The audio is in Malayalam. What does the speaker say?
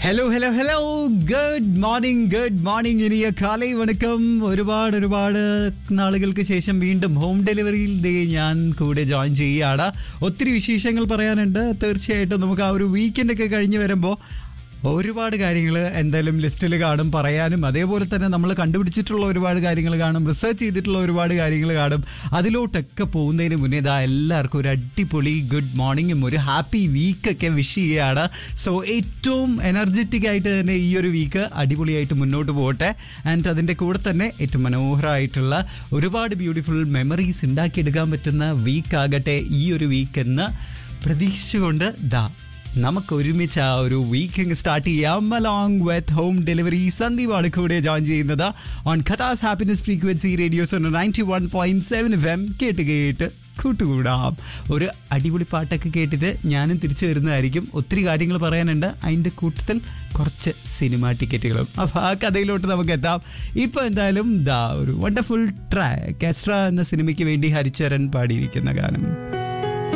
hello hello hello good morning good morning ഇനിയ കാലൈ വണക്കം ഒരുപാട് ഒരുപാട് നാളുകൾക്ക് ശേഷം വീണ്ടും ഹോം ഡെലിവറിയിൽ ദേ ഞാൻ കൂടെ ജോയിൻ ചെയ്യുകയാണ് ഒത്തിരി വിശേഷങ്ങൾ പറയാനുണ്ട് തീർച്ചയായിട്ടും നമുക്ക് ആ ഒരു വീക്കെൻഡ് ഒക്കെ കഴിഞ്ഞ് വരുമ്പോൾ ഒരുപാട് കാര്യങ്ങൾ എന്തായാലും ലിസ്റ്റിൽ കാണും പറയാനും അതേപോലെ തന്നെ നമ്മൾ കണ്ടുപിടിച്ചിട്ടുള്ള ഒരുപാട് കാര്യങ്ങൾ കാണും റിസർച്ച് ചെയ്തിട്ടുള്ള ഒരുപാട് കാര്യങ്ങൾ കാണും അതിലോട്ടൊക്കെ പോകുന്നതിന് മുന്നേ ഇതാ എല്ലാവർക്കും ഒരു അടിപൊളി ഗുഡ് മോർണിംഗും ഒരു ഹാപ്പി വീക്കൊക്കെ വിഷ് ചെയ്യുകയാണ് സോ ഏറ്റവും എനർജറ്റിക് ആയിട്ട് തന്നെ ഈ ഒരു വീക്ക് അടിപൊളിയായിട്ട് മുന്നോട്ട് പോകട്ടെ ആൻഡ് അതിൻ്റെ കൂടെ തന്നെ ഏറ്റവും മനോഹരമായിട്ടുള്ള ഒരുപാട് ബ്യൂട്ടിഫുൾ മെമ്മറീസ് ഉണ്ടാക്കിയെടുക്കാൻ പറ്റുന്ന വീക്കാകട്ടെ ഈ ഒരു വീക്ക് എന്ന് പ്രതീക്ഷിച്ചുകൊണ്ട് ദാ നമുക്ക് ഒരുമിച്ച് ആ ഒരു വീക്കിംഗ് സ്റ്റാർട്ട് ചെയ്യാം അലോങ് വിത്ത് ഹോം ഡെലിവറി സന്ദീപാണ് കൂടെ ജോയിൻ ചെയ്യുന്നത് ഓൺ ഖതാസ് happiness frequency radios ninety one point seven F M കേട്ട് കേട്ട് കൂട്ടുകൂടാം ഒരു അടിപൊളി പാട്ടൊക്കെ കേട്ടിട്ട് ഞാനും തിരിച്ചു വരുന്നതായിരിക്കും ഒത്തിരി കാര്യങ്ങൾ പറയാനുണ്ട് അതിൻ്റെ കൂട്ടത്തിൽ കുറച്ച് സിനിമാ ടിക്കറ്റുകളും അപ്പോൾ ആ കഥയിലോട്ട് നമുക്ക് എത്താം ഇപ്പോൾ എന്തായാലും ദാ ഒരു വണ്ടർഫുൾ ട്രാക്ക് എസ്ട്ര എന്ന സിനിമയ്ക്ക് വേണ്ടി ഹരിചരൺ പാടിയിരിക്കുന്ന ഗാനം